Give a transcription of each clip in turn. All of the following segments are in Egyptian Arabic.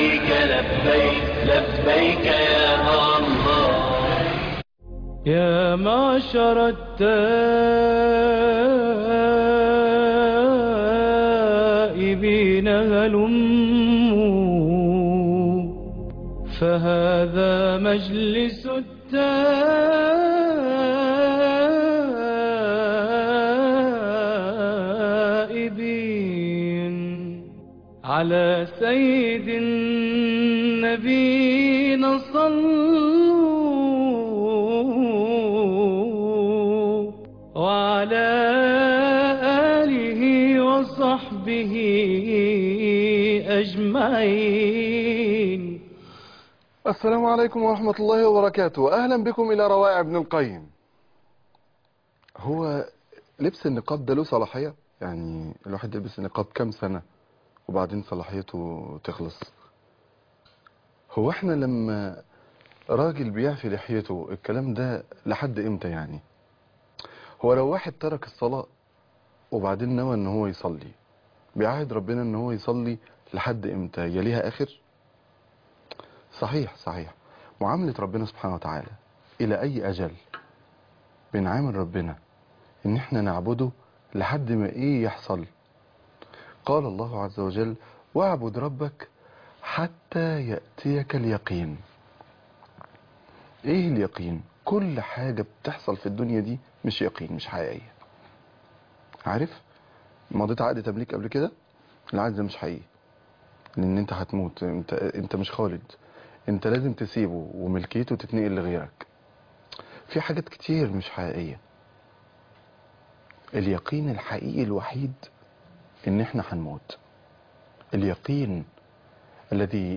لبيك لبيك لبيك يا الله يا معشر التائبين هلموا فهذا مجلس التائبين على سيد النبينا صلوا وعلى آله وصحبه أجمعين السلام عليكم ورحمة الله وبركاته أهلا بكم إلى روائع ابن القيم هو لبس النقاب ده له صلاحية يعني الواحد يلبس النقاب كام سنة وبعدين صلاحيته تخلص هو احنا لما راجل بيعفي لحيته الكلام ده لحد امتى يعني هو لو واحد ترك الصلاة وبعدين نوى ان هو يصلي بيعهد ربنا ان هو يصلي لحد امتى يليها اخر صحيح صحيح معاملة ربنا سبحانه وتعالى الى اي اجل بنعامل ربنا ان احنا نعبده لحد ما ايه يحصل قال الله عز وجل واعبد ربك حتى يأتيك اليقين ايه اليقين كل حاجة بتحصل في الدنيا دي مش يقين مش حقيقية عارف مضيت عقد تمليك قبل كده العقد ده مش حقيقي لان انت هتموت انت انت مش خالد انت لازم تسيبه وملكيته تتنقل لغيرك في حاجات كتير مش حقيقية اليقين الحقيقي الوحيد ان احنا هنموت اليقين الذي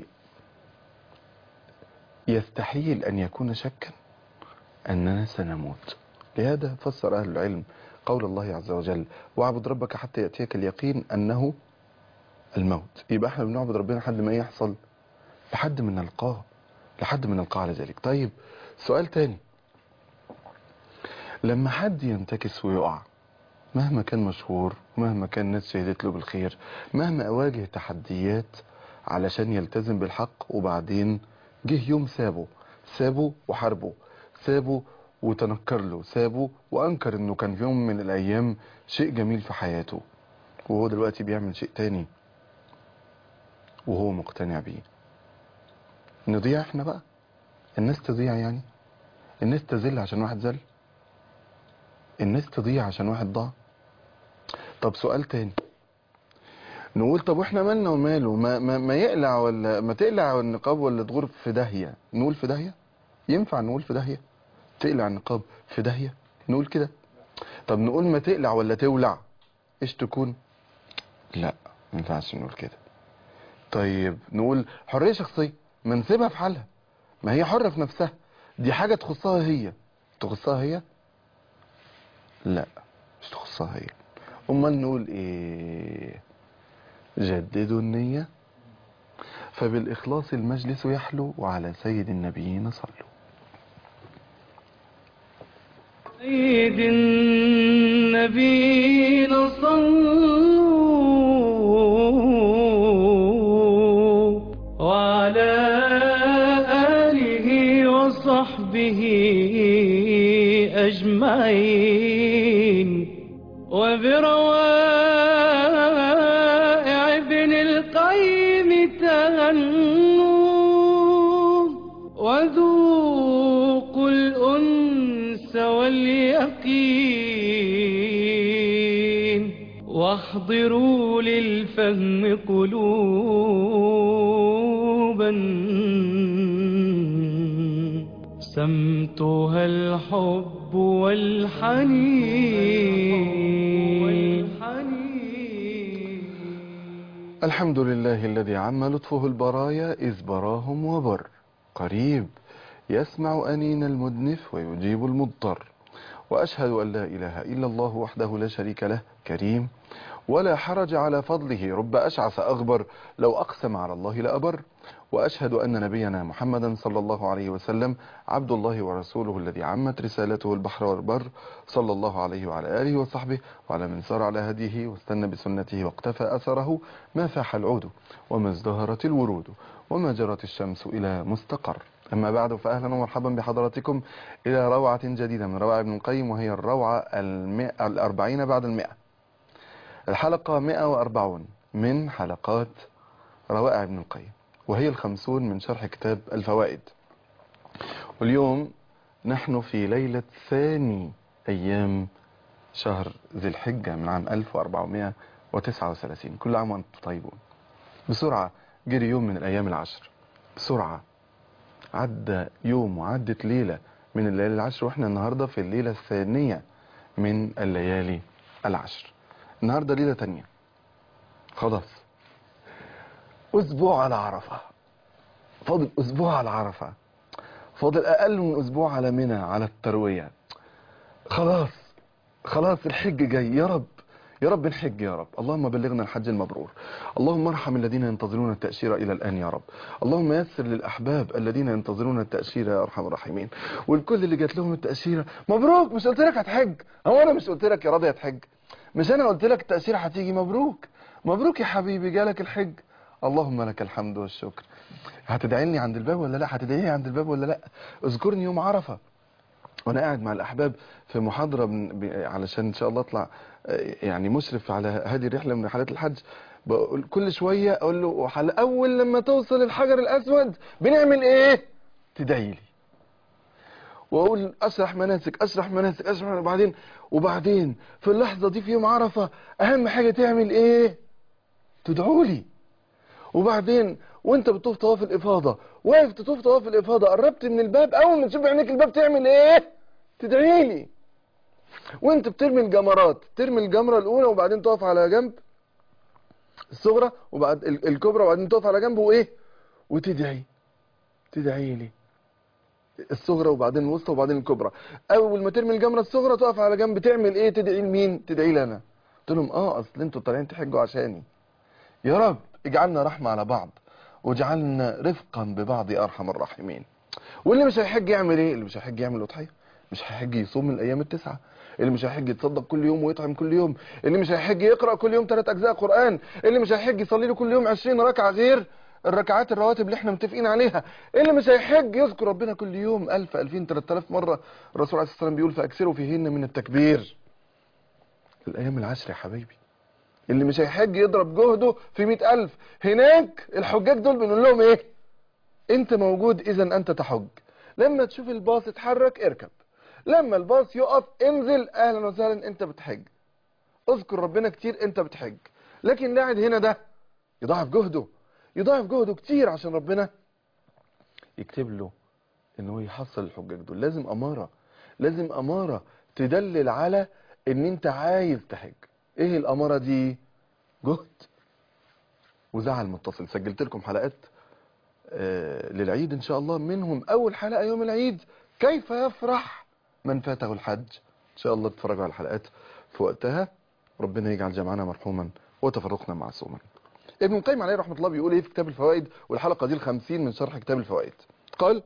يستحيل ان يكون شكا اننا سنموت لهذا فسر اهل العلم قول الله عز وجل واعبد ربك حتى ياتيك اليقين انه الموت يبقى احنا بنعبد ربنا لحد ما يحصل لحد ما نلقاه لحد ما نلقاه على ذلك طيب سؤال تاني لما حد ينتكس ويقع مهما كان مشهور ومهما كان الناس شهدت له بالخير مهما أواجه تحديات علشان يلتزم بالحق وبعدين جه يوم سابه سابه وحاربه سابه وتنكر له سابه وأنكر إنه كان في يوم من الأيام شيء جميل في حياته وهو دلوقتي بيعمل شيء تاني وهو مقتنع بيه نضيع احنا بقى الناس تضيع يعني الناس تزل عشان واحد زل الناس تضيع عشان واحد ضاع طب سؤال تاني نقول طب واحنا مالنا وماله ما, ما, ما يقلع ولا ما تقلع النقاب ولا تغور في داهية نقول في داهية ينفع نقول في داهية تقلع النقاب في داهية نقول كده طب نقول ما تقلع ولا تولع ايش تكون لا ما ينفعش نقول كده طيب نقول حرية شخصية ما نسيبها في حالها ما هي حرة في نفسها دي حاجة تخصها هي تخصها هي لا مش تخصها هي امال نقول ايه جددوا النية فبالإخلاص المجلس يحلو وعلى سيد النبيين صلوا سيد النبينا صلوا وعلى آله وصحبه أجمعين وبروائع ابن القيم تهنوا وذوقوا الأنس واليقين واحضروا للفهم قلوبا سمتها الحب والحنين الحمد لله الذي عم لطفه البرايا إذ براهم وبر قريب يسمع أنين المدنف ويجيب المضطر وأشهد أن لا إله إلا الله وحده لا شريك له كريم ولا حرج على فضله رب أشعث أغبر لو أقسم على الله لأبر وأشهد أن نبينا محمدا صلى الله عليه وسلم عبد الله ورسوله الذي عمت رسالته البحر والبر صلى الله عليه وعلى آله وصحبه وعلى من سار على هديه واستنى بسنته واقتفى أثره ما فاح العود وما ازدهرت الورود وما جرت الشمس إلى مستقر أما بعد فأهلا ومرحبا بحضراتكم إلى روعة جديدة من روعة ابن القيم وهي الروعة المئة الأربعين بعد المئة الحلقة 140 من حلقات روائع ابن القيم وهي الخمسون من شرح كتاب الفوائد واليوم نحن في ليلة ثاني أيام شهر ذي الحجة من عام 1439 كل عام وأنتم طيبون بسرعة جري يوم من الأيام العشر بسرعة عدى يوم وعدت ليلة من الليالي العشر واحنا النهاردة في الليلة الثانية من الليالي العشر النهاردة ليلة تانية خلاص أسبوع على عرفة فاضل أسبوع على عرفة فاضل أقل من أسبوع على منى على التروية خلاص خلاص الحج جاي يا رب يا رب الحج يا رب اللهم بلغنا الحج المبرور اللهم ارحم الذين ينتظرون التأشيرة إلى الآن يا رب اللهم يسر للأحباب الذين ينتظرون التأشيرة يا أرحم الراحمين والكل اللي جات لهم التأشيرة مبروك مش قلت لك هتحج هو أنا مش قلت لك يا راضي هتحج مش أنا قلت لك التأشيرة هتيجي مبروك مبروك يا حبيبي جالك الحج اللهم لك الحمد والشكر هتدعيني عند الباب ولا لا هتدعيني عند الباب ولا لا اذكرني يوم عرفة وانا قاعد مع الاحباب في محاضرة من ب... علشان ان شاء الله اطلع آه، يعني مشرف على هذه الرحلة من رحلات الحج بقول كل شوية اقول له وحل اول لما توصل الحجر الاسود بنعمل ايه تدعي لي واقول اشرح مناسك اشرح مناسك اشرح مناسك وبعدين وبعدين في اللحظة دي في يوم عرفة اهم حاجة تعمل ايه تدعوا لي وبعدين وانت بتطوف طواف الافاضه واقف تطوف طواف الافاضه قربت من الباب اول ما تشوف عينيك الباب تعمل ايه تدعي لي وانت بترمي الجمرات ترمي الجمره الاولى وبعدين تقف على جنب الصغرى وبعد ال- الكبرى وبعدين تقف على جنب وايه وتدعي تدعي لي الصغرى وبعدين الوسطى وبعدين الكبرى اول ما ترمي الجمره الصغرى تقف على جنب تعمل ايه تدعي لمين تدعي لي انا قلت لهم اه اصل انتوا طالعين تحجوا عشاني يا رب اجعلنا رحمة على بعض واجعلنا رفقا ببعض ارحم الراحمين واللي مش هيحج يعمل ايه اللي مش هيحج يعمل اضحيه مش هيحج يصوم من الايام التسعه اللي مش هيحج يتصدق كل يوم ويطعم كل يوم اللي مش هيحج يقرا كل يوم ثلاث اجزاء قران اللي مش هيحج يصلي له كل يوم 20 ركعه غير الركعات الرواتب اللي احنا متفقين عليها اللي مش هيحج يذكر ربنا كل يوم 1000 2000 3000 مره الرسول عليه الصلاه والسلام بيقول فاكثروا فيهن من التكبير الايام العشر يا حبيبي اللي مش هيحج يضرب جهده في مئة ألف هناك الحجاج دول بنقول لهم ايه انت موجود اذا انت تحج لما تشوف الباص يتحرك اركب لما الباص يقف انزل اهلا وسهلا انت بتحج اذكر ربنا كتير انت بتحج لكن اللي قاعد هنا ده يضاعف جهده يضاعف جهده كتير عشان ربنا يكتب له ان هو يحصل الحجاج دول لازم اماره لازم اماره تدلل على ان انت عايز تحج ايه الاماره دي جهد وزعل متصل سجلت لكم حلقات آه، للعيد ان شاء الله منهم اول حلقه يوم العيد كيف يفرح من فاته الحج ان شاء الله تتفرجوا على الحلقات في وقتها ربنا يجعل جمعنا مرحوما وتفرقنا معصوما ابن القيم عليه رحمه الله بيقول ايه في كتاب الفوائد والحلقه دي الخمسين من شرح كتاب الفوائد قال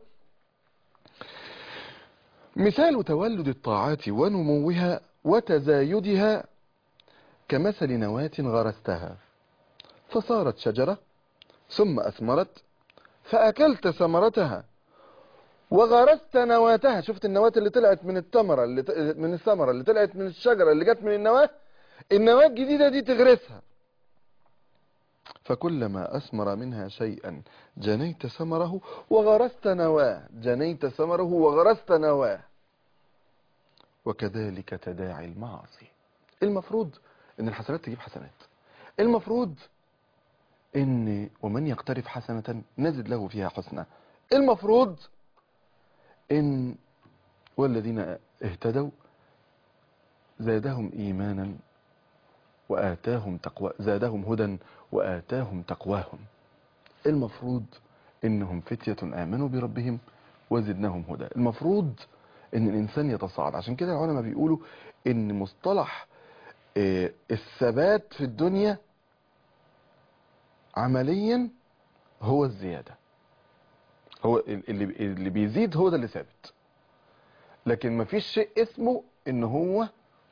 مثال تولد الطاعات ونموها وتزايدها كمثل نواة غرستها فصارت شجرة ثم أثمرت فأكلت ثمرتها وغرست نواتها شفت النواة اللي طلعت من الثمرة اللي ط- من الثمرة اللي طلعت من الشجرة اللي جت من النواة النواة الجديدة دي تغرسها فكلما أثمر منها شيئا جنيت ثمره وغرست نواه جنيت ثمره وغرست نواه وكذلك تداعي المعاصي المفروض ان الحسنات تجيب حسنات المفروض ان ومن يقترف حسنة نزد له فيها حسنة المفروض ان والذين اهتدوا زادهم ايمانا واتاهم تقوى زادهم هدى واتاهم تقواهم المفروض انهم فتية امنوا بربهم وزدناهم هدى المفروض ان الانسان يتصاعد عشان كده العلماء بيقولوا ان مصطلح آه، الثبات في الدنيا عمليا هو الزيادة هو اللي اللي بيزيد هو ده اللي ثابت لكن مفيش شيء اسمه ان هو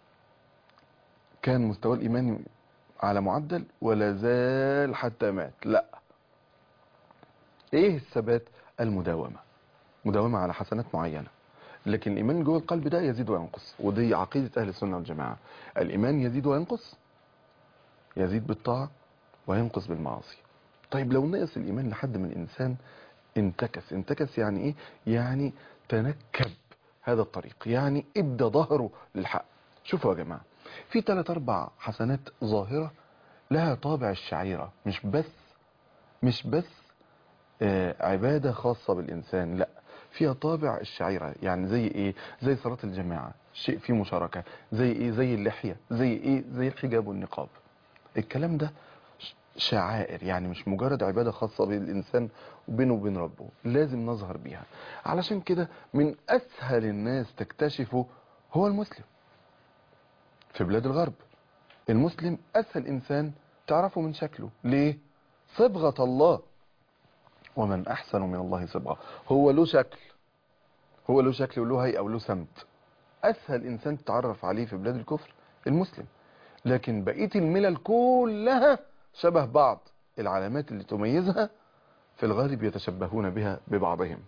كان مستوى الايمان على معدل ولا زال حتى مات لا ايه الثبات المداومة مداومة على حسنات معينة لكن الإيمان جوه القلب ده يزيد وينقص ودي عقيدة أهل السنة والجماعة الإيمان يزيد وينقص يزيد بالطاعة وينقص بالمعاصي طيب لو نقص الإيمان لحد من الإنسان انتكس انتكس يعني إيه يعني تنكب هذا الطريق يعني ادى ظهره للحق شوفوا يا جماعة في ثلاث أربع حسنات ظاهرة لها طابع الشعيرة مش بس مش بس آه، عبادة خاصة بالإنسان لا فيها طابع الشعيرة يعني زي إيه زي صلاة الجماعة شيء فيه مشاركة زي إيه زي اللحية زي إيه زي الحجاب والنقاب الكلام ده ش- شعائر يعني مش مجرد عبادة خاصة بالإنسان وبينه وبين ربه لازم نظهر بيها علشان كده من أسهل الناس تكتشفه هو المسلم في بلاد الغرب المسلم أسهل إنسان تعرفه من شكله ليه صبغة الله ومن أحسن من الله صبغة هو له شكل هو له شكل وله هيئة وله سمت أسهل إنسان تتعرف عليه في بلاد الكفر المسلم لكن بقية الملل كلها شبه بعض العلامات اللي تميزها في الغالب يتشبهون بها ببعضهم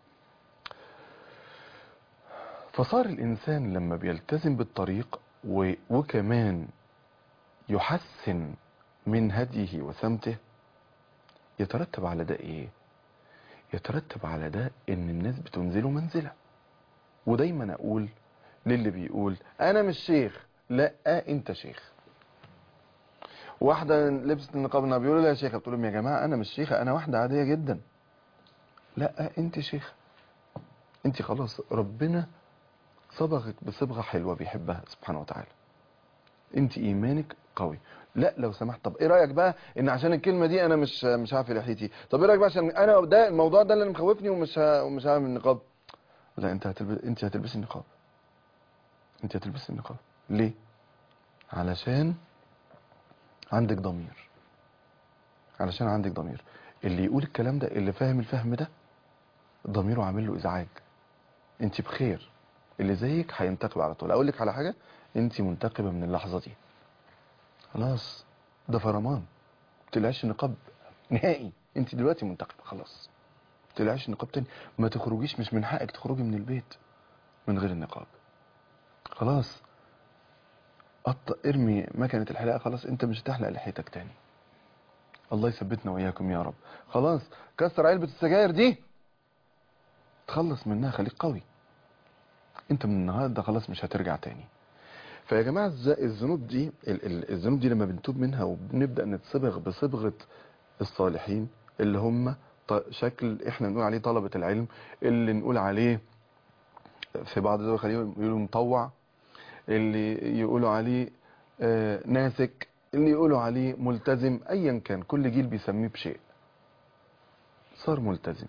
فصار الإنسان لما بيلتزم بالطريق و... وكمان يحسن من هديه وسمته يترتب على ده ايه يترتب على ده ان الناس بتنزله منزلة ودايما اقول للي بيقول انا مش شيخ لا انت شيخ واحدة لبست النقاب انها بيقولوا لها يا شيخة بتقول لهم يا جماعة انا مش شيخة انا واحدة عادية جدا لا انت شيخة انت خلاص ربنا صبغك بصبغة حلوة بيحبها سبحانه وتعالى انت ايمانك قوي لا لو سمحت طب ايه رايك بقى ان عشان الكلمه دي انا مش مش هعفي لحيتي طب ايه رايك بقى عشان انا ده الموضوع ده اللي مخوفني ومش ه... ومش هعمل النقاب لا انت هتلبس انت هتلبسي النقاب انت هتلبسي النقاب ليه علشان عندك ضمير علشان عندك ضمير اللي يقول الكلام ده اللي فاهم الفهم ده ضميره عامل له ازعاج انت بخير اللي زيك هينتقب على طول اقول لك على حاجه انت منتقبه من اللحظه دي خلاص ده فرمان تلعش نقاب نهائي انت دلوقتي منتقبه خلاص تلعش نقاب تاني ما تخرجيش مش من حقك تخرجي من البيت من غير النقاب خلاص قط ارمي مكنه الحلاقه خلاص انت مش هتحلق لحيتك تاني الله يثبتنا واياكم يا رب خلاص كسر علبه السجاير دي تخلص منها خليك قوي انت من النهارده خلاص مش هترجع تاني فيا جماعه الز- الذنوب دي ال- ال- الذنوب دي لما بنتوب منها وبنبدا نتصبغ بصبغه الصالحين اللي هم ط- شكل احنا بنقول عليه طلبه العلم اللي نقول عليه في بعض الدول الخليجيه يقولوا مطوع اللي يقولوا عليه آه، ناسك اللي يقولوا عليه ملتزم ايا كان كل جيل بيسميه بشيء صار ملتزم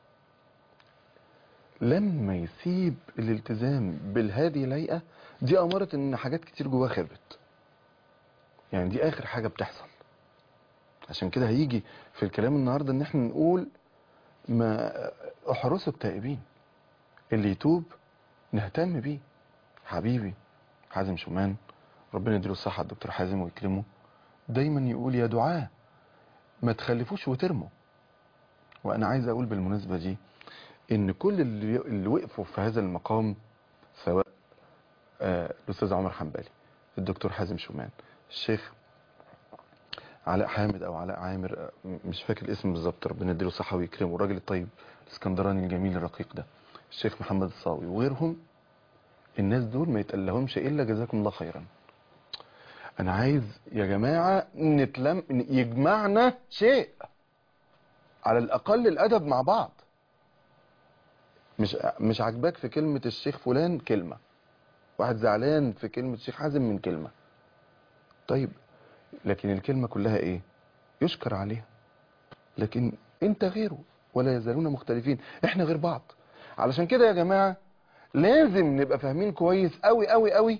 لما يسيب الالتزام بالهادي ليئة دي أمرت إن حاجات كتير جواه خربت يعني دي آخر حاجة بتحصل عشان كده هيجي في الكلام النهاردة إن احنا نقول ما احرسوا التائبين اللي يتوب نهتم بيه حبيبي حازم شومان ربنا يديله الصحة الدكتور حازم ويكرمه دايما يقول يا دعاء ما تخلفوش وترموا وأنا عايز أقول بالمناسبة دي ان كل اللي, اللي وقفوا في هذا المقام سواء آه، الاستاذ عمر حنبلي الدكتور حازم شومان الشيخ علاء حامد او علاء عامر آه، م- مش فاكر الاسم بالظبط ربنا يديله الصحه ويكرمه الراجل الطيب الاسكندراني الجميل الرقيق ده الشيخ محمد الصاوي وغيرهم الناس دول ما يتقلهمش الا جزاكم الله خيرا انا عايز يا جماعه نتلم يجمعنا شيء على الاقل الادب مع بعض مش مش عاجباك في كلمة الشيخ فلان كلمة واحد زعلان في كلمة الشيخ حازم من كلمة طيب لكن الكلمة كلها ايه يشكر عليها لكن انت غيره ولا يزالون مختلفين احنا غير بعض علشان كده يا جماعة لازم نبقى فاهمين كويس قوي قوي قوي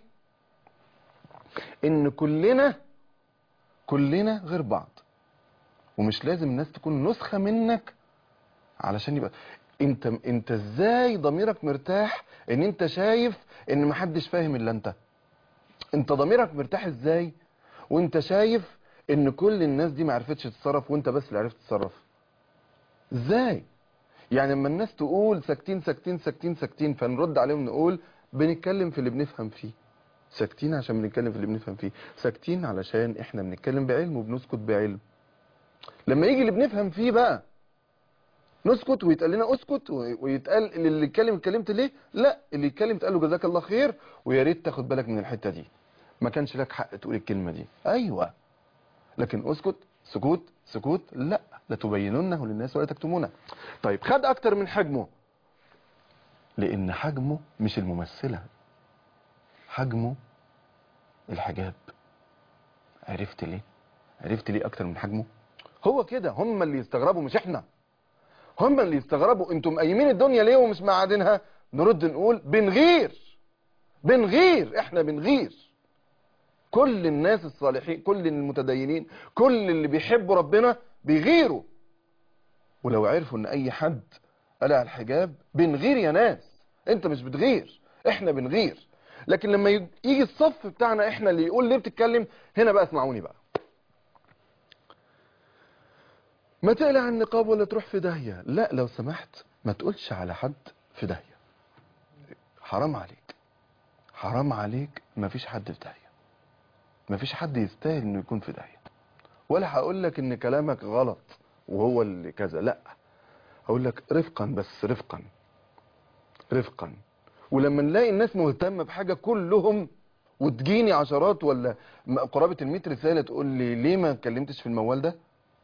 ان كلنا كلنا غير بعض ومش لازم الناس تكون نسخة منك علشان يبقى انت انت ازاي ضميرك مرتاح ان انت شايف ان محدش فاهم الا انت انت ضميرك مرتاح ازاي وانت شايف ان كل الناس دي ما عرفتش تتصرف وانت بس اللي عرفت تتصرف ازاي يعني لما الناس تقول ساكتين ساكتين ساكتين ساكتين فنرد عليهم نقول بنتكلم في اللي بنفهم فيه ساكتين عشان بنتكلم في اللي بنفهم فيه ساكتين علشان احنا بنتكلم بعلم وبنسكت بعلم لما يجي اللي بنفهم فيه بقى نسكت ويتقال لنا اسكت و- ويتقال اللي يتكلم اتكلمت ليه لا اللي يتكلم تقال له جزاك الله خير ويا ريت تاخد بالك من الحته دي ما كانش لك حق تقول الكلمه دي ايوه لكن اسكت سكوت سكوت لا لتبيننه للناس ولا تكتمونه طيب خد اكتر من حجمه لان حجمه مش الممثله حجمه الحجاب عرفت ليه عرفت ليه اكتر من حجمه هو كده هم اللي يستغربوا مش احنا هم اللي يستغربوا انتم مقيمين الدنيا ليه ومش معادنها نرد نقول بنغير بنغير احنا بنغير كل الناس الصالحين كل المتدينين كل اللي بيحبوا ربنا بيغيروا ولو عرفوا ان اي حد قلع الحجاب بنغير يا ناس انت مش بتغير احنا بنغير لكن لما يج- يجي الصف بتاعنا احنا اللي يقول ليه بتتكلم هنا بقى اسمعوني بقى ما تقلع النقاب ولا تروح في داهية لا لو سمحت ما تقولش على حد في داهية حرام عليك حرام عليك ما فيش حد في داهية ما فيش حد يستاهل انه يكون في داهية ولا هقول لك ان كلامك غلط وهو اللي كذا لا هقول لك رفقا بس رفقا رفقا ولما نلاقي الناس مهتمة بحاجة كلهم وتجيني عشرات ولا م- قرابة الميت رسالة تقول لي ليه ما اتكلمتش في الموال ده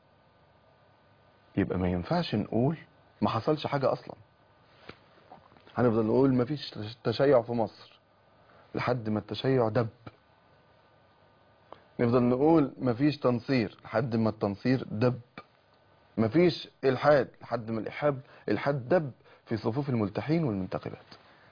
يبقى ما ينفعش نقول ما حصلش حاجة أصلا هنفضل نقول ما فيش تشيع في مصر لحد ما التشيع دب نفضل نقول ما فيش تنصير لحد ما التنصير دب ما فيش إلحاد لحد ما الإلحاد الحاد دب في صفوف الملتحين والمنتقبات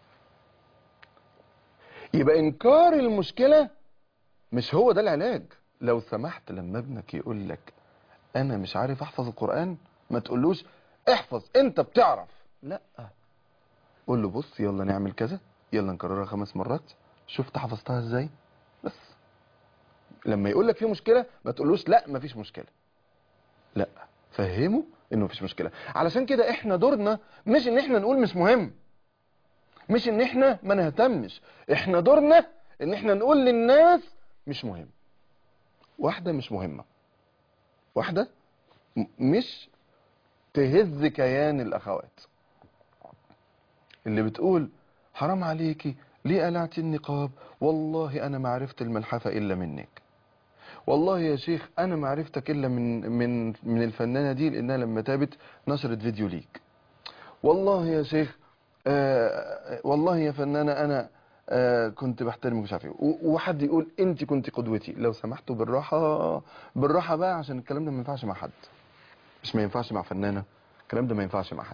يبقى إنكار المشكلة مش هو ده العلاج لو سمحت لما ابنك يقول لك انا مش عارف احفظ القرآن ما تقولوش احفظ انت بتعرف لا قول له بص يلا نعمل كذا يلا نكررها خمس مرات شفت حفظتها ازاي بس لما يقول لك في مشكلة ما تقولوش لا ما فيش مشكلة لا فهمه انه مفيش مشكلة علشان كده احنا دورنا مش ان احنا نقول مش مهم مش ان احنا ما نهتمش احنا دورنا ان احنا نقول للناس مش مهم واحدة مش مهمة واحدة م- مش تهز كيان الأخوات اللي بتقول حرام عليكي ليه قلعتي النقاب والله أنا ما عرفت الملحفة إلا منك والله يا شيخ أنا ما عرفتك إلا من من من الفنانة دي لأنها لما تابت نشرت فيديو ليك والله يا شيخ آه والله يا فنانة أنا آه كنت بحترمك مش عارف ايه و- وحد يقول انت كنت قدوتي لو سمحتوا بالراحه بالراحه بقى عشان الكلام ده ما ينفعش مع حد مش ما ينفعش مع فنانه الكلام ده ما ينفعش مع حد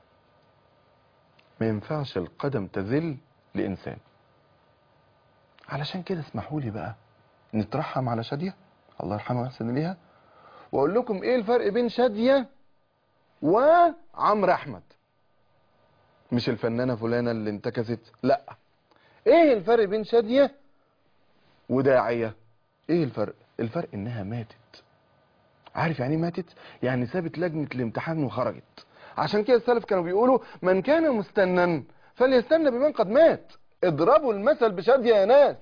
ما ينفعش القدم تذل لانسان علشان كده اسمحوا لي بقى نترحم على شاديه الله يرحمها ويحسن اليها واقول لكم ايه الفرق بين شاديه وعمرو احمد مش الفنانه فلانه اللي انتكست لا ايه الفرق بين شادية وداعية ايه الفرق الفرق انها ماتت عارف يعني ايه ماتت يعني سابت لجنة الامتحان وخرجت عشان كده السلف كانوا بيقولوا من كان مستنا فليستنى بمن قد مات اضربوا المثل بشادية يا ناس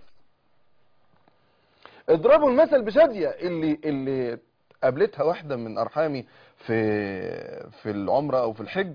اضربوا المثل بشادية اللي اللي قابلتها واحدة من ارحامي في في العمرة او في الحج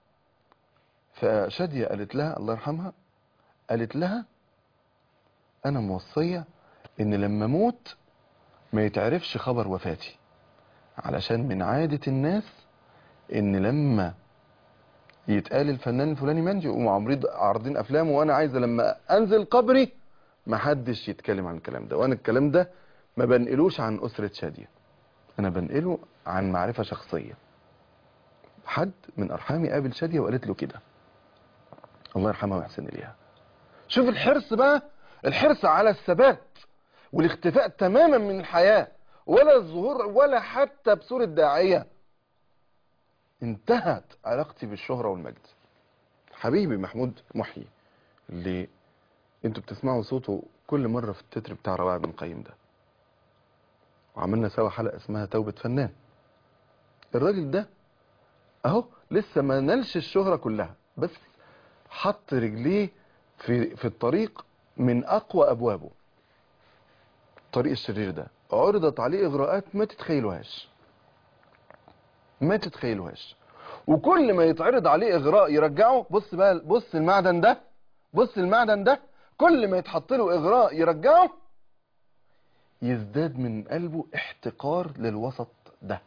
فشادية قالت لها الله يرحمها قالت لها انا موصية ان لما اموت ما يتعرفش خبر وفاتي علشان من عادة الناس ان لما يتقال الفنان الفلاني منجي يقوموا عامرين عارضين افلامه وانا عايزه لما انزل قبري ما حدش يتكلم عن الكلام ده وانا الكلام ده ما بنقلوش عن اسرة شادية انا بنقله عن معرفة شخصية حد من ارحامي قابل شادية وقالت له كده الله يرحمها ويحسن اليها شوف الحرص بقى الحرص على الثبات والاختفاء تماما من الحياة ولا الظهور ولا حتى بصورة داعية انتهت علاقتي بالشهرة والمجد حبيبي محمود محيي اللي انتوا بتسمعوا صوته كل مرة في التتر بتاع روائع بن قيم ده وعملنا سوا حلقة اسمها توبة فنان الراجل ده اهو لسه ما نالش الشهرة كلها بس حط رجليه في في الطريق من اقوى ابوابه الطريق الشرير ده عرضت عليه اغراءات ما تتخيلوهاش ما تتخيلوهاش وكل ما يتعرض عليه اغراء يرجعه بص بقى بص المعدن ده بص المعدن ده كل ما يتحط له اغراء يرجعه يزداد من قلبه احتقار للوسط ده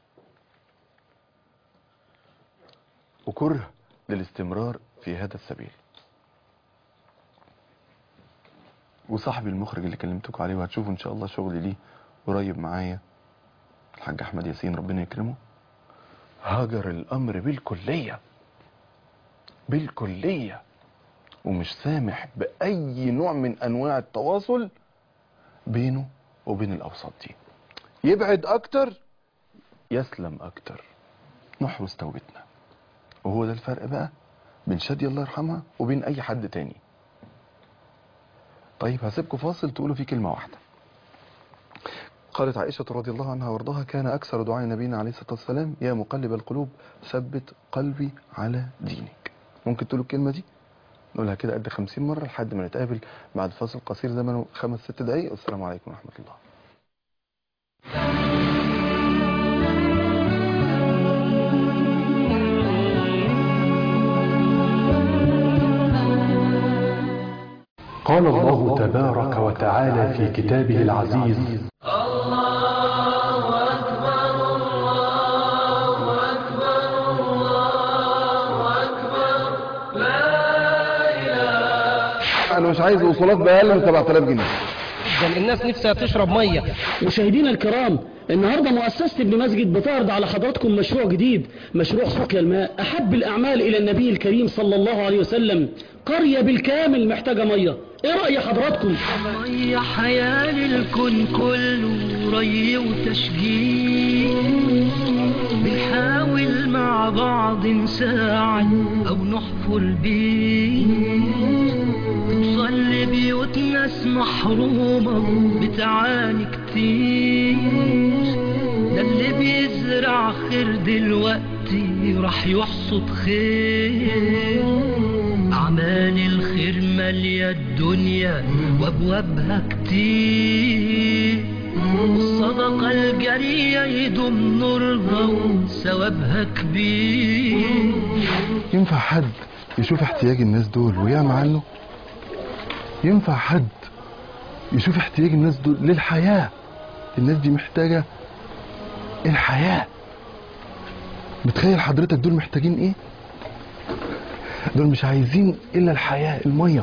وكره للاستمرار في هذا السبيل وصاحبي المخرج اللي كلمتكم عليه وهتشوفوا ان شاء الله شغل ليه قريب معايا الحاج احمد ياسين ربنا يكرمه هاجر الامر بالكليه بالكليه ومش سامح باي نوع من انواع التواصل بينه وبين الاوساط دي يبعد اكتر يسلم اكتر نحرس توبتنا وهو ده الفرق بقى بين شادية الله يرحمها وبين اي حد تاني طيب هسيبكم فاصل تقولوا فيه كلمة واحدة قالت عائشة رضي الله عنها وارضاها كان أكثر دعاء نبينا عليه الصلاة والسلام يا مقلب القلوب ثبت قلبي على دينك ممكن تقولوا الكلمة دي نقولها كده قد خمسين مرة لحد ما نتقابل بعد فاصل قصير زمنه خمس ست دقايق والسلام عليكم ورحمة الله قال الله تبارك وتعالى في كتابه العزيز أنا مش عايز وصولات بأقل من 7000 جنيه جدا الناس نفسها تشرب ميه مشاهدينا الكرام النهارده مؤسسة ابن مسجد بتعرض على حضراتكم مشروع جديد مشروع سقيا الماء أحب الأعمال إلى النبي الكريم صلى الله عليه وسلم قرية بالكامل محتاجة مية إيه رأي حضراتكم؟ مية حياة للكون كله ري وتشجيع بنحاول مع بعض نساعد أو نحفر بيه توصل لبيوت ناس محرومة بتعاني كتير ده اللي بيزرع خير دلوقتي راح يحصد خير أعمال الخير مالية الدنيا وأبوابها كتير والصدقة الجارية يدوم نورها وثوابها كبير ينفع حد يشوف احتياج الناس دول ويعمل عنه ينفع حد يشوف احتياج الناس دول للحياة الناس دي محتاجة الحياة متخيل حضرتك دول محتاجين ايه دول مش عايزين الا الحياة المية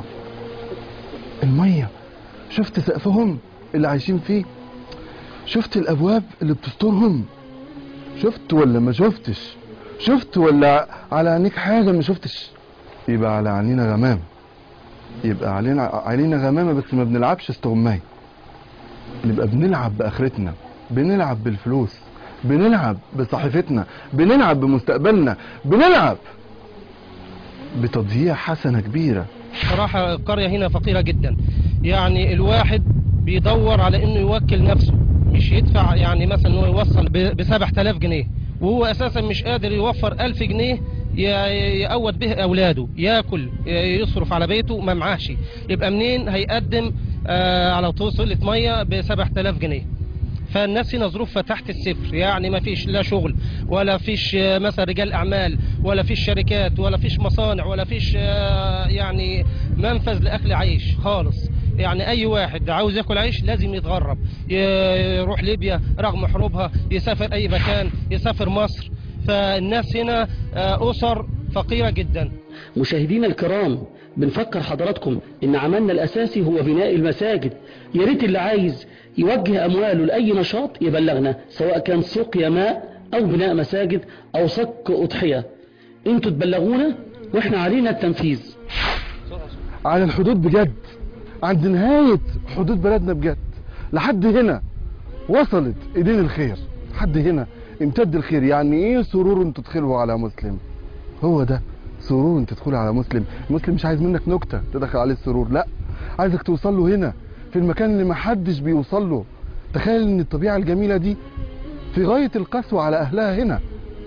المية شفت سقفهم اللي عايشين فيه شفت الابواب اللي بتسترهم شفت ولا ما شفتش شفت ولا على عينيك حاجة ما شفتش يبقى على عينينا غمام يبقى علينا علينا غمامة بس ما بنلعبش استغماية نبقى بنلعب بآخرتنا بنلعب بالفلوس بنلعب بصحيفتنا بنلعب بمستقبلنا بنلعب بتضييع حسنة كبيرة صراحة القرية هنا فقيرة جدا يعني الواحد بيدور على انه يوكل نفسه مش يدفع يعني مثلا انه يوصل ب 7000 جنيه وهو اساسا مش قادر يوفر 1000 جنيه ي- يقوت به اولاده ياكل ي- يصرف على بيته ما معاش يبقى منين هيقدم آه على توصلة ميه ب 7000 جنيه فالناس هنا ظروفها تحت الصفر يعني ما فيش لا شغل ولا فيش آه، مثلا رجال اعمال ولا فيش شركات ولا فيش مصانع ولا فيش آه، يعني منفذ لاكل عيش خالص يعني اي واحد عاوز ياكل عيش لازم يتغرب ي- يروح ليبيا رغم حروبها يسافر اي مكان يسافر مصر فالناس هنا آه، اسر فقيره جدا مشاهدينا الكرام بنفكر حضراتكم ان عملنا الاساسي هو بناء المساجد يا ريت اللي عايز يوجه امواله لاي نشاط يبلغنا سواء كان سقيا ماء او بناء مساجد او صك اضحيه انتوا تبلغونا واحنا علينا التنفيذ على الحدود بجد عند نهاية حدود بلدنا بجد لحد هنا وصلت ايدين الخير لحد هنا امتد الخير يعني ايه سرور ان تدخله على مسلم هو ده سرور ان تدخله على مسلم المسلم مش عايز منك نكتة تدخل عليه السرور لا عايزك توصل له هنا في المكان اللي محدش بيوصل له تخيل ان الطبيعة الجميلة دي في غاية القسوة على اهلها هنا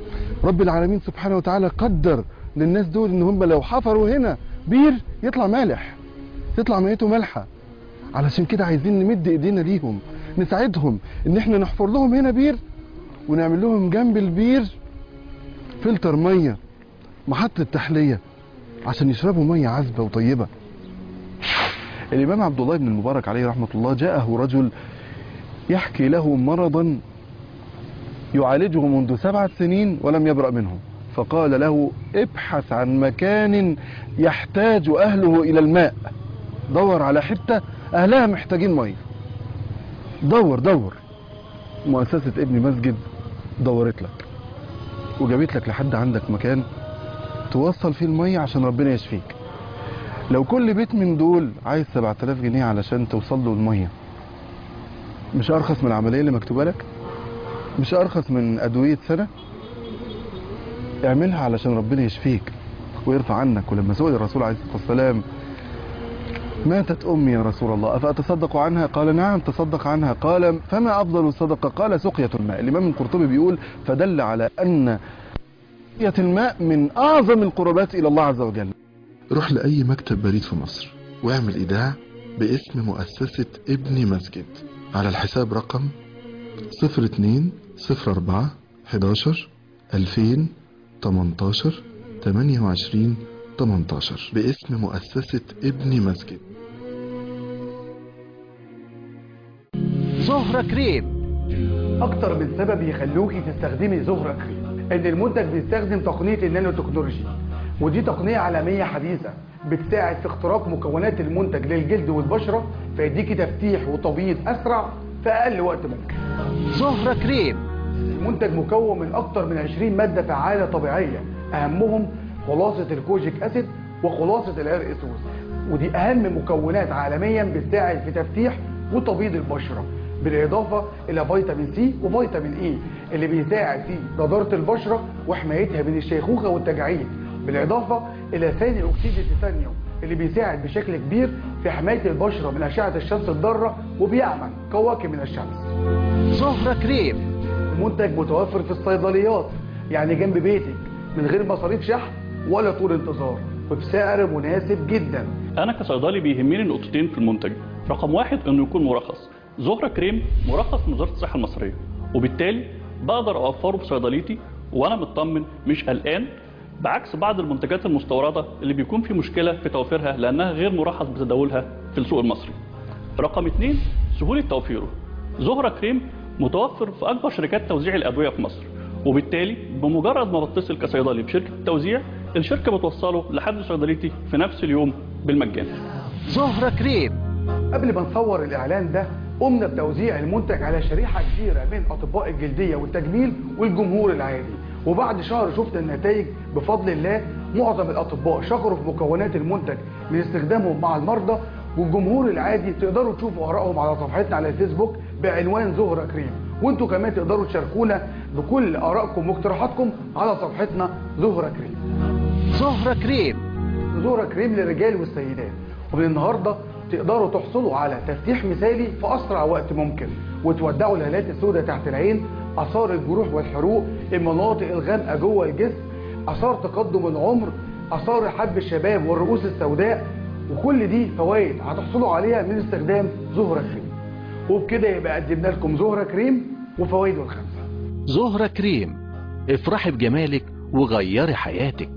رب العالمين سبحانه وتعالى قدر للناس دول ان هم لو حفروا هنا بير يطلع مالح تطلع ميته مالحه علشان كده عايزين نمد ايدينا ليهم نساعدهم ان احنا نحفر لهم هنا بير ونعمل لهم جنب البير فلتر ميه محطه تحليه عشان يشربوا ميه عذبه وطيبه الامام عبد الله بن المبارك عليه رحمه الله جاءه رجل يحكي له مرضا يعالجه منذ سبعة سنين ولم يبرأ منه فقال له ابحث عن مكان يحتاج أهله إلى الماء دور على حتة أهلها محتاجين مية دور دور مؤسسة ابن مسجد دورت لك وجابت لك لحد عندك مكان توصل فيه المية عشان ربنا يشفيك لو كل بيت من دول عايز 7000 جنيه علشان توصل له المية مش أرخص من العملية اللي مكتوبة لك مش أرخص من أدوية سنة اعملها علشان ربنا يشفيك ويرفع عنك ولما سئل الرسول عليه الصلاة والسلام ماتت أمي يا رسول الله أفأتصدق عنها قال نعم تصدق عنها قال فما أفضل الصدقة قال سقية الماء الإمام القرطبي بيقول فدل على أن سقية الماء من أعظم القربات إلى الله عز وجل روح لأي مكتب بريد في مصر واعمل إيداع باسم مؤسسة ابن مسجد على الحساب رقم 02 04 11 2000 18 28 18 باسم مؤسسة ابن مسجد زهرة كريم اكتر من سبب يخلوكي تستخدمي زهرة كريم ان المنتج بيستخدم تقنية النانو تكنولوجي ودي تقنية عالمية حديثة بتساعد في اختراق مكونات المنتج للجلد والبشرة فيديكي تفتيح وتبييض اسرع في اقل وقت ممكن زهرة كريم المنتج مكون من اكتر من 20 مادة فعالة طبيعية اهمهم خلاصة الكوجيك اسيد وخلاصة العرق سوس ودي اهم مكونات عالميا بتساعد في تفتيح وتبييض البشرة بالاضافة الى فيتامين سي وفيتامين اي اللي بيساعد في نضارة البشرة وحمايتها من الشيخوخة والتجاعيد بالاضافة الى ثاني اكسيد التيتانيوم اللي بيساعد بشكل كبير في حماية البشرة من اشعة الشمس الضارة وبيعمل كواكب من الشمس زهرة كريم المنتج متوفر في الصيدليات يعني جنب بيتك من غير مصاريف شحن ولا طول انتظار وبسعر مناسب جدا انا كصيدلي بيهمني نقطتين في المنتج رقم واحد انه يكون مرخص زهرة كريم مرخص من وزارة الصحة المصرية وبالتالي بقدر اوفره في صيدليتي وانا مطمن مش قلقان بعكس بعض المنتجات المستوردة اللي بيكون في مشكلة في توفيرها لانها غير مرخص بتداولها في السوق المصري رقم اتنين سهولة توفيره زهرة كريم متوفر في اكبر شركات توزيع الادوية في مصر وبالتالي بمجرد ما بتصل كصيدلي بشركة التوزيع الشركة بتوصله لحد صيدليتي في نفس اليوم بالمجان زهرة كريم قبل ما نصور الاعلان ده قمنا بتوزيع المنتج على شريحة كبيرة من اطباء الجلدية والتجميل والجمهور العادي وبعد شهر شفنا النتائج بفضل الله معظم الاطباء شكروا في مكونات المنتج من استخدامهم مع المرضى والجمهور العادي تقدروا تشوفوا ارائهم على صفحتنا على الفيسبوك بعنوان زهرة كريم وانتوا كمان تقدروا تشاركونا بكل ارائكم واقتراحاتكم على صفحتنا زهرة كريم زهرة كريم زهرة كريم للرجال والسيدات ومن النهارده تقدروا تحصلوا على تفتيح مثالي في اسرع وقت ممكن وتودعوا الهالات السوداء تحت العين اثار الجروح والحروق المناطق الغامقه جوه الجسم اثار تقدم العمر اثار حب الشباب والرؤوس السوداء وكل دي فوائد هتحصلوا عليها من استخدام زهرة كريم وبكده يبقى قدمنا لكم زهرة كريم وفوائده الخمسه زهرة كريم افرحي بجمالك وغيري حياتك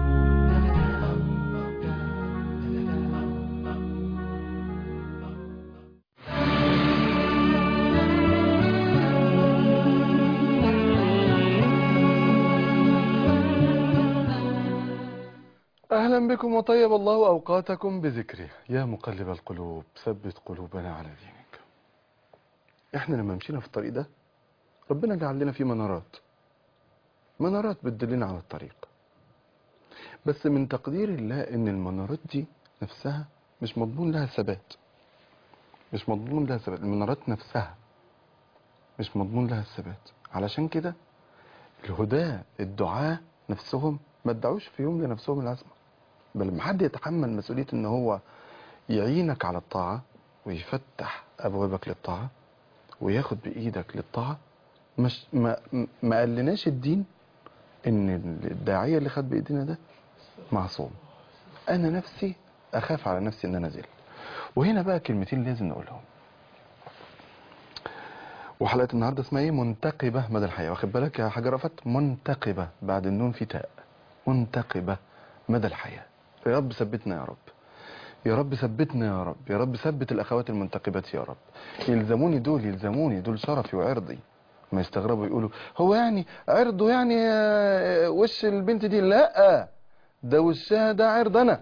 أهلا بكم وطيب الله أوقاتكم بذكره يا مقلب القلوب ثبت قلوبنا على دينك احنا لما مشينا في الطريق ده ربنا جعل لنا فيه منارات منارات بتدلنا على الطريق بس من تقدير الله ان المنارات دي نفسها مش مضمون لها ثبات مش مضمون لها ثبات المنارات نفسها مش مضمون لها الثبات علشان كده الهداة الدعاة نفسهم ما ادعوش في يوم لنفسهم العزمة بل لما حد يتحمل مسؤولية ان هو يعينك على الطاعة ويفتح ابوابك للطاعة وياخد بايدك للطاعة مش ما ما قالناش الدين ان الداعية اللي خد بايدينا ده معصوم انا نفسي اخاف على نفسي ان انا ازل وهنا بقى كلمتين لازم نقولهم وحلقة النهاردة اسمها ايه منتقبة مدى الحياة واخد بالك يا حاجة رفت منتقبة بعد النون في تاء منتقبة مدى الحياة يا رب ثبتنا يا رب يا رب ثبتنا يا رب يا رب ثبت الاخوات المنتقبات يا رب يلزموني دول يلزموني دول شرفي وعرضي ما يستغربوا يقولوا هو يعني عرضه يعني آه، وش البنت دي لا ده وشها ده عرض انا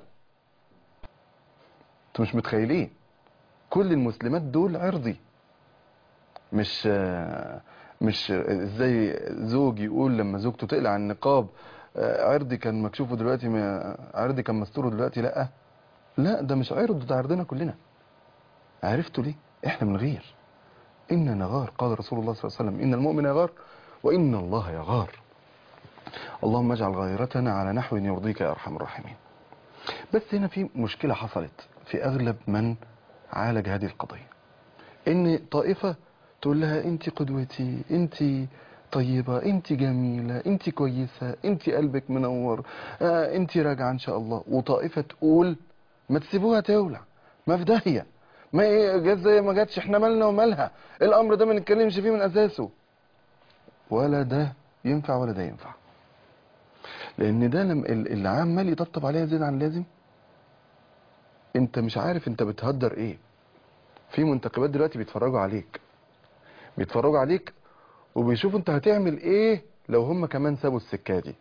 انتوا مش متخيلين كل المسلمات دول عرضي مش آه، مش ازاي زوج يقول لما زوجته تقلع النقاب آه، عرضي كان مكشوفه دلوقتي ما عرضي كان مستوره دلوقتي لا لا ده مش عرض ده عرضنا كلنا عرفتوا ليه احنا بنغير إن نغار قال رسول الله صلى الله عليه وسلم إن المؤمن يغار وإن الله يغار اللهم اجعل غيرتنا على نحو يرضيك يا أرحم الراحمين بس هنا في مشكلة حصلت في أغلب من عالج هذه القضية إن طائفة تقول لها أنت قدوتي أنت طيبة أنت جميلة أنت كويسة أنت قلبك منور آه أنت راجعة إن شاء الله وطائفة تقول ما تسيبوها تولع ما في داهية ما ايه جت زي ما جاتش احنا مالنا ومالها الامر ده ما نتكلمش فيه من اساسه ولا ده ينفع ولا ده ينفع لان ده لم ال- اللي عمال يطبطب عليها زيادة عن اللازم انت مش عارف انت بتهدر ايه في منتقبات دلوقتي بيتفرجوا عليك بيتفرجوا عليك وبيشوفوا انت هتعمل ايه لو هم كمان سابوا السكه دي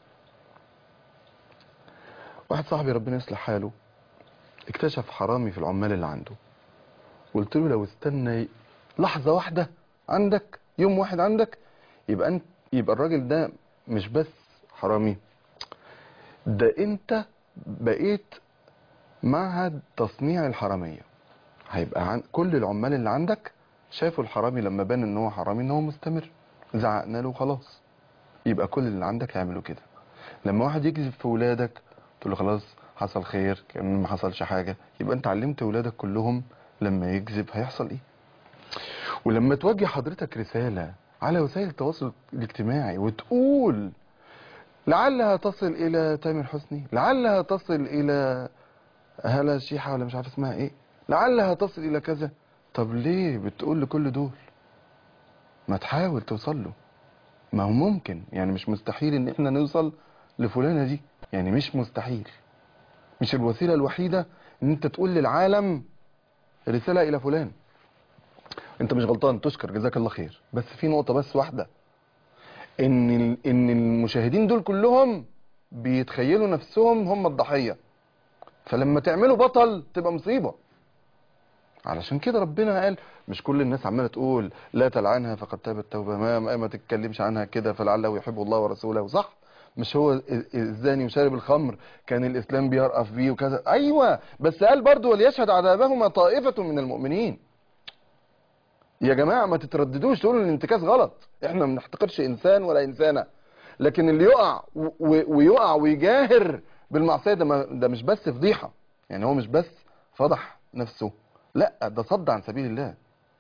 واحد صاحبي ربنا يصلح حاله اكتشف حرامي في العمال اللي عنده قلت له لو استنى لحظة واحدة عندك يوم واحد عندك يبقى انت يبقى الراجل ده مش بس حرامي ده انت بقيت معهد تصنيع الحرامية هيبقى عن كل العمال اللي عندك شافوا الحرامي لما بان ان هو حرامي ان هو مستمر زعقنا له خلاص يبقى كل اللي عندك هيعملوا كده لما واحد يكذب في ولادك تقول له خلاص حصل خير كان ما حصلش حاجة يبقى انت علمت ولادك كلهم لما يكذب هيحصل ايه ولما توجه حضرتك رسالة على وسائل التواصل الاجتماعي وتقول لعلها تصل الى تامر حسني لعلها تصل الى هلا شيحة ولا مش عارف اسمها ايه لعلها تصل الى كذا طب ليه بتقول لكل دول ما تحاول توصل له ما هو ممكن يعني مش مستحيل ان احنا نوصل لفلانة دي يعني مش مستحيل مش الوسيلة الوحيدة ان انت تقول للعالم رسالة الى فلان انت مش غلطان تشكر جزاك الله خير بس في نقطة بس واحدة ان ال- ان المشاهدين دول كلهم بيتخيلوا نفسهم هم الضحية فلما تعملوا بطل تبقى مصيبة علشان كده ربنا قال مش كل الناس عماله تقول لا تلعنها فقد تابت توبه ما ما, ما تتكلمش عنها كده فلعله يحب الله ورسوله صح مش هو ال- الزاني وشارب الخمر كان الاسلام بيرأف بيه وكذا ايوه بس قال برضو وليشهد عذابهما طائفه من المؤمنين يا جماعه ما تترددوش تقولوا ان الانتكاس غلط احنا ما بنحتقرش انسان ولا انسانه لكن اللي يقع و- و- ويقع ويجاهر بالمعصيه ده ما- ده مش بس فضيحه يعني هو مش بس فضح نفسه لا ده صد عن سبيل الله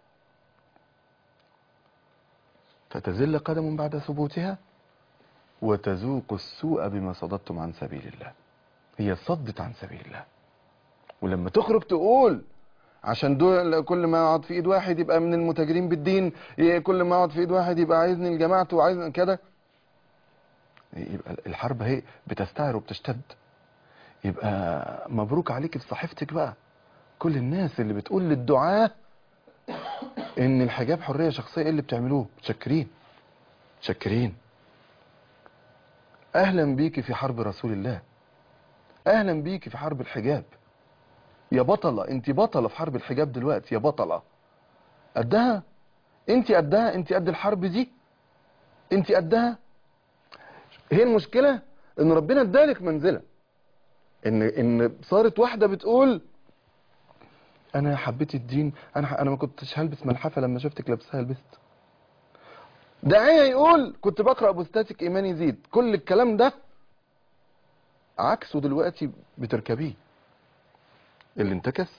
فتزل قدم بعد ثبوتها وتذوق السوء بما صددتم عن سبيل الله هي صدت عن سبيل الله ولما تخرج تقول عشان دول كل ما اقعد في ايد واحد يبقى من المتاجرين بالدين ي- كل ما اقعد في ايد واحد يبقى عايزني لجماعته وعايزني كده يبقى الحرب اهي بتستعر وبتشتد يبقى مبروك عليك في صحيفتك بقى كل الناس اللي بتقول للدعاة ان الحجاب حرية شخصية ايه اللي بتعملوه متشكرين متشكرين اهلا بيكي في حرب رسول الله اهلا بيكي في حرب الحجاب يا بطلة انت بطلة في حرب الحجاب دلوقتي يا بطلة قدها انت قدها انت قد الحرب دي انت قدها هي المشكلة ان ربنا ادالك منزلة ان ان صارت واحدة بتقول انا حبيت الدين انا انا ما كنتش هلبس ملحفه لما شفتك لابسها لبست داعيه يقول كنت بقرا بوستاتك ايمان يزيد كل الكلام ده عكسه دلوقتي بتركبيه اللي انتكس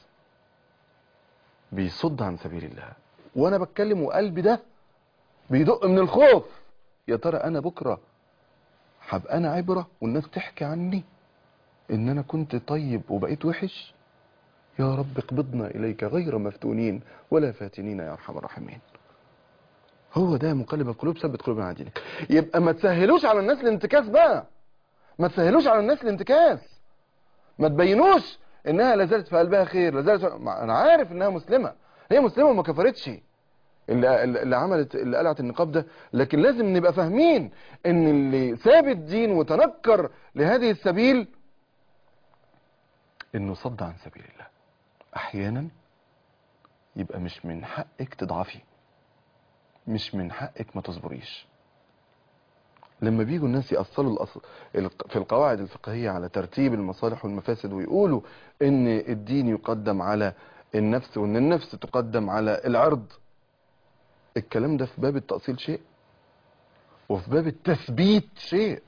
بيصد عن سبيل الله وانا بتكلم وقلبي ده بيدق من الخوف يا ترى انا بكره هبقى انا عبرة والناس تحكي عني ان انا كنت طيب وبقيت وحش يا رب اقبضنا اليك غير مفتونين ولا فاتنين يا ارحم الراحمين هو ده مقلب القلوب ثبت قلوبنا على دينك يبقى ما تسهلوش على الناس الانتكاس بقى ما تسهلوش على الناس الانتكاس ما تبينوش انها لا زالت في قلبها خير لا زالت مع- انا عارف انها مسلمه هي مسلمه وما كفرتش اللي, اللي عملت اللي قلعت النقاب ده لكن لازم نبقى فاهمين ان اللي ساب الدين وتنكر لهذه السبيل انه صد عن سبيل الله احيانا يبقى مش من حقك تضعفي مش من حقك ما تصبريش لما بيجوا الناس يأصلوا الأصل الق- في القواعد الفقهية على ترتيب المصالح والمفاسد ويقولوا ان الدين يقدم على النفس وان النفس تقدم على العرض الكلام ده في باب التأصيل شيء وفي باب التثبيت شيء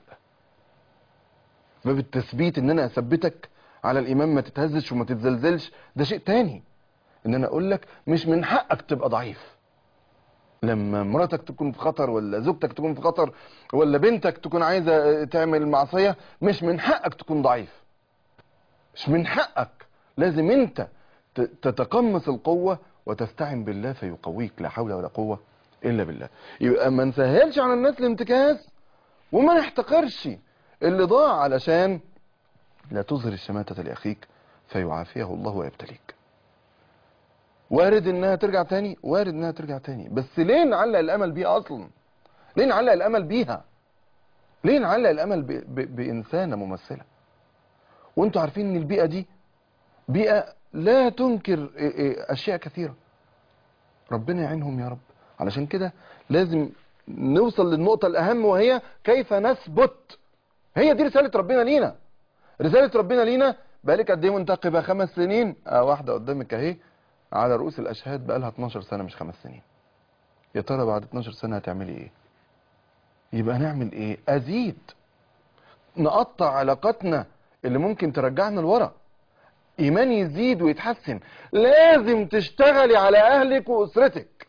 في باب التثبيت ان انا اثبتك على الامام ما تتهزش وما تتزلزلش ده شيء تاني ان انا اقول لك مش من حقك تبقى ضعيف لما مراتك تكون في خطر ولا زوجتك تكون في خطر ولا بنتك تكون عايزة تعمل معصية مش من حقك تكون ضعيف مش من حقك لازم انت ت- تتقمص القوة وتستعن بالله فيقويك لا حول ولا قوة الا بالله يبقى ما نسهلش على الناس الامتكاس وما نحتقرش اللي ضاع علشان لا تظهر الشماتة لأخيك فيعافيه الله ويبتليك وارد انها ترجع تاني وارد انها ترجع تاني بس ليه نعلق الامل بيها اصلا ليه نعلق الامل بيها ليه نعلق الامل ب... ب... بانسانه ممثله وانتوا عارفين ان البيئه دي بيئه لا تنكر إيه إيه اشياء كثيره ربنا يعينهم يا رب علشان كده لازم نوصل للنقطه الاهم وهي كيف نثبت هي دي رساله ربنا لينا رساله ربنا لينا بقالك قد ايه منتقبه خمس سنين اه واحده قدامك اهي على رؤوس الاشهاد بقالها 12 سنه مش خمس سنين يا ترى بعد 12 سنه هتعملي ايه يبقى نعمل ايه ازيد نقطع علاقاتنا اللي ممكن ترجعنا لورا ايمان يزيد ويتحسن لازم تشتغلي على اهلك واسرتك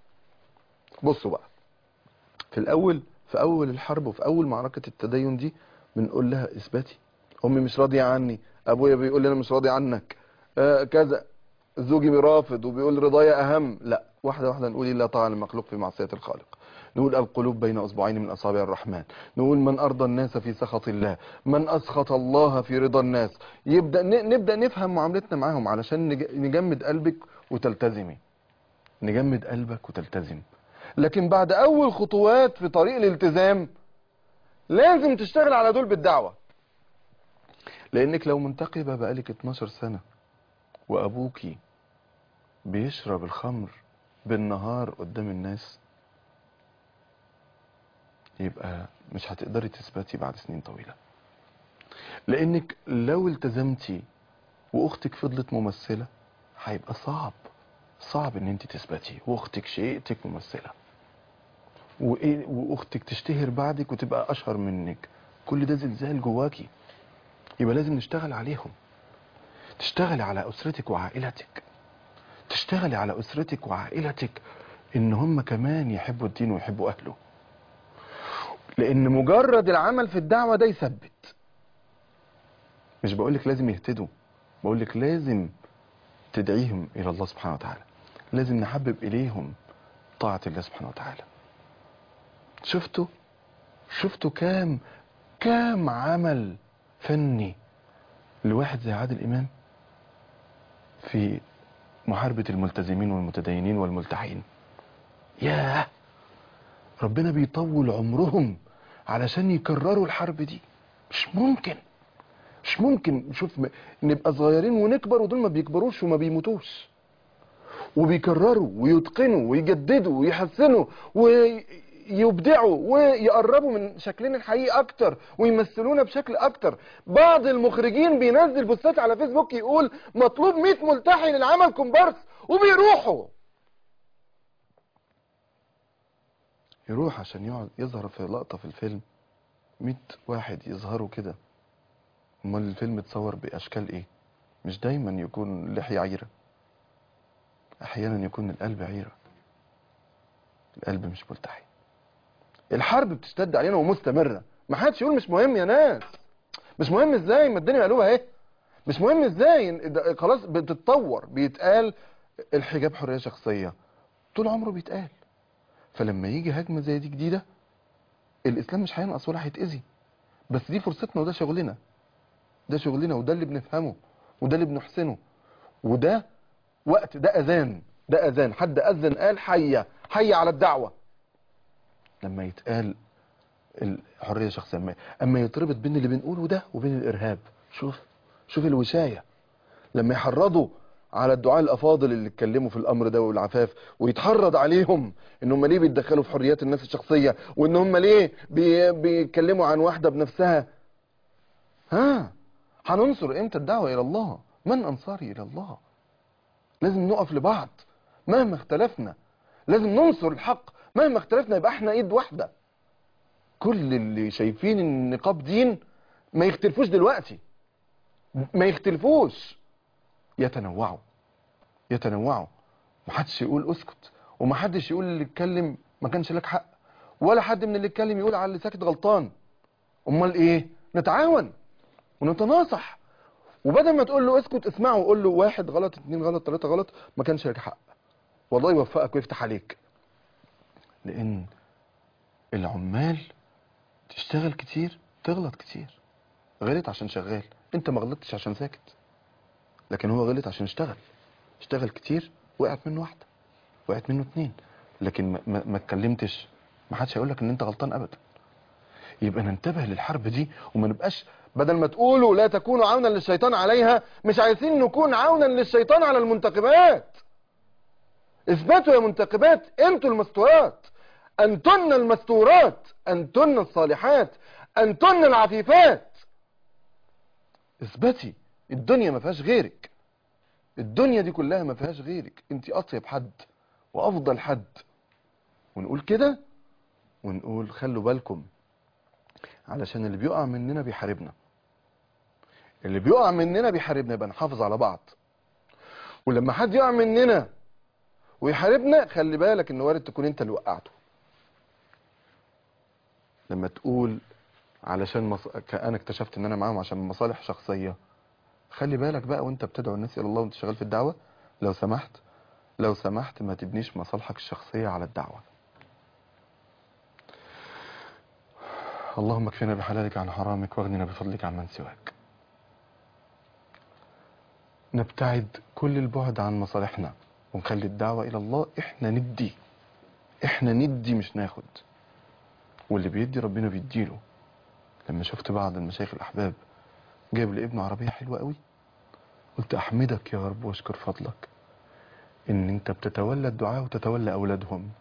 بصوا بقى في الاول في اول الحرب وفي اول معركه التدين دي بنقول لها اثباتي امي مش راضيه عني ابويا بيقول لي انا مش راضي عنك آه كذا زوجي بيرافض وبيقول رضايا اهم لا واحده واحده نقول لا طاعه للمخلوق في معصيه الخالق نقول القلوب بين اصبعين من اصابع الرحمن نقول من ارضى الناس في سخط الله من اسخط الله في رضا الناس يبدا ن- نبدا نفهم معاملتنا معاهم علشان نج- نجمد قلبك وتلتزمي نجمد قلبك وتلتزم لكن بعد اول خطوات في طريق الالتزام لازم تشتغل على دول بالدعوه لانك لو منتقبه بقالك 12 سنه وابوكي بيشرب الخمر بالنهار قدام الناس يبقى مش هتقدري تثبتي بعد سنين طويلة لانك لو التزمتي واختك فضلت ممثلة هيبقى صعب صعب ان انت تثبتي واختك شقيقتك ممثلة وإيه- واختك تشتهر بعدك وتبقى اشهر منك كل ده زلزال جواكي يبقى لازم نشتغل عليهم تشتغلي على أسرتك وعائلتك تشتغلي على أسرتك وعائلتك إن هم كمان يحبوا الدين ويحبوا أهله لأن مجرد العمل في الدعوة ده يثبت مش بقولك لازم يهتدوا بقولك لازم تدعيهم إلى الله سبحانه وتعالى لازم نحبب إليهم طاعة الله سبحانه وتعالى شفتوا شفتوا كام كام عمل فني لواحد زي عادل إمام في محاربة الملتزمين والمتدينين والملتحين ياه ربنا بيطول عمرهم علشان يكرروا الحرب دي مش ممكن مش ممكن شوف م- نبقى صغيرين ونكبر ودول ما بيكبروش وما بيموتوش وبيكرروا ويتقنوا ويجددوا ويحسنوا ويبدعوا ويقربوا من شكلنا الحقيقي اكتر ويمثلونا بشكل اكتر بعض المخرجين بينزل بوستات على فيسبوك يقول مطلوب 100 ملتحي للعمل كومبارس وبيروحوا يروح عشان يقعد يظهر في لقطة في الفيلم 100 واحد يظهروا كده امال الفيلم اتصور باشكال ايه مش دايما يكون اللحية عيرة احيانا يكون القلب عيرة القلب مش ملتحي الحرب بتشتد علينا ومستمرة ما حدش يقول مش مهم يا ناس مش مهم ازاي ما الدنيا مقلوبه اهي مش مهم ازاي ده خلاص بتتطور بيتقال الحجاب حريه شخصيه طول عمره بيتقال فلما يجي هجمه زي دي جديده الاسلام مش هينقص ولا هيتاذي بس دي فرصتنا وده شغلنا ده شغلنا وده اللي بنفهمه وده اللي بنحسنه وده وقت ده اذان ده اذان حد اذن قال حي حي على الدعوه لما يتقال الحريه الشخصيه اما اما يتربط بين اللي بنقوله ده وبين الارهاب شوف شوف الوشايه لما يحرضوا على الدعاء الافاضل اللي اتكلموا في الامر ده والعفاف ويتحرض عليهم ان هم ليه بيتدخلوا في حريات الناس الشخصيه وان هم ليه بي بيتكلموا عن واحده بنفسها ها هننصر امتى الدعوه الى الله من انصاري الى الله لازم نقف لبعض مهما اختلفنا لازم ننصر الحق مهما اختلفنا يبقى احنا ايد واحده كل اللي شايفين ان النقاب دين ما يختلفوش دلوقتي ما يختلفوش يتنوعوا يتنوعوا محدش يقول اسكت ومحدش يقول اللي اتكلم ما كانش لك حق ولا حد من اللي اتكلم يقول على اللي ساكت غلطان امال ايه نتعاون ونتناصح وبدل ما تقول له اسكت اسمعه وقول له واحد غلط اتنين غلط تلاتة غلط ما كانش لك حق والله يوفقك ويفتح عليك لان العمال تشتغل كتير تغلط كتير غلط عشان شغال انت ما غلطتش عشان ساكت لكن هو غلط عشان اشتغل اشتغل كتير وقعت منه واحده وقعت منه اتنين لكن ما, ما, ما اتكلمتش ما حدش هيقول لك ان انت غلطان ابدا يبقى ننتبه للحرب دي وما نبقاش بدل ما تقولوا لا تكونوا عونا للشيطان عليها مش عايزين نكون عونا للشيطان على المنتقبات اثبتوا يا منتقبات انتوا المستورات انتن المستورات انتن الصالحات انتن العفيفات اثبتي الدنيا ما فيهاش غيرك الدنيا دي كلها ما فيهاش غيرك انت اطيب حد وافضل حد ونقول كده ونقول خلوا بالكم علشان اللي بيقع مننا بيحاربنا اللي بيقع مننا بيحاربنا يبقى نحافظ على بعض ولما حد يقع مننا ويحاربنا خلي بالك ان وارد تكون انت اللي وقعته لما تقول علشان مص... انا اكتشفت ان انا معاهم عشان مصالح شخصيه خلي بالك بقى وانت بتدعو الناس الى الله وانت شغال في الدعوه لو سمحت لو سمحت ما تبنيش مصالحك الشخصيه على الدعوه اللهم اكفنا بحلالك عن حرامك واغننا بفضلك عن من سواك نبتعد كل البعد عن مصالحنا ونخلي الدعوة إلى الله إحنا ندي إحنا ندي مش ناخد واللي بيدي ربنا بيديله لما شفت بعض المشايخ الأحباب جايب لابنه عربية حلوة قوي قلت أحمدك يا رب واشكر فضلك إن أنت بتتولى الدعاء وتتولى أولادهم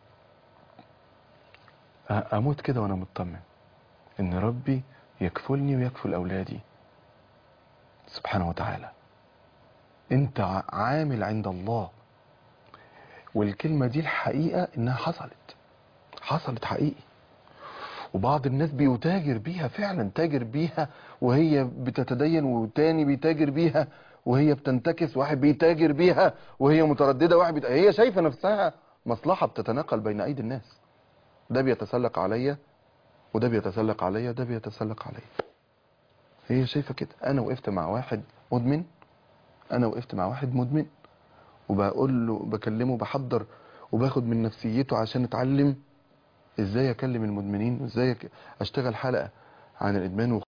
أموت كده وأنا مطمن إن ربي يكفلني ويكفل أولادي سبحانه وتعالى أنت عامل عند الله والكلمة دي الحقيقة إنها حصلت حصلت حقيقي وبعض الناس بيتاجر بيها فعلا تاجر بيها وهي بتتدين وتاني بيتاجر بيها وهي بتنتكس واحد بيتاجر بيها وهي مترددة واحد بيت... هي شايفة نفسها مصلحة بتتناقل بين أيدي الناس ده بيتسلق عليا وده بيتسلق عليا ده بيتسلق عليا هي شايفة كده أنا وقفت مع واحد مدمن أنا وقفت مع واحد مدمن وبقول له بكلمه بحضر وباخد من نفسيته عشان اتعلم ازاي اكلم المدمنين وازاي اشتغل حلقة عن الادمان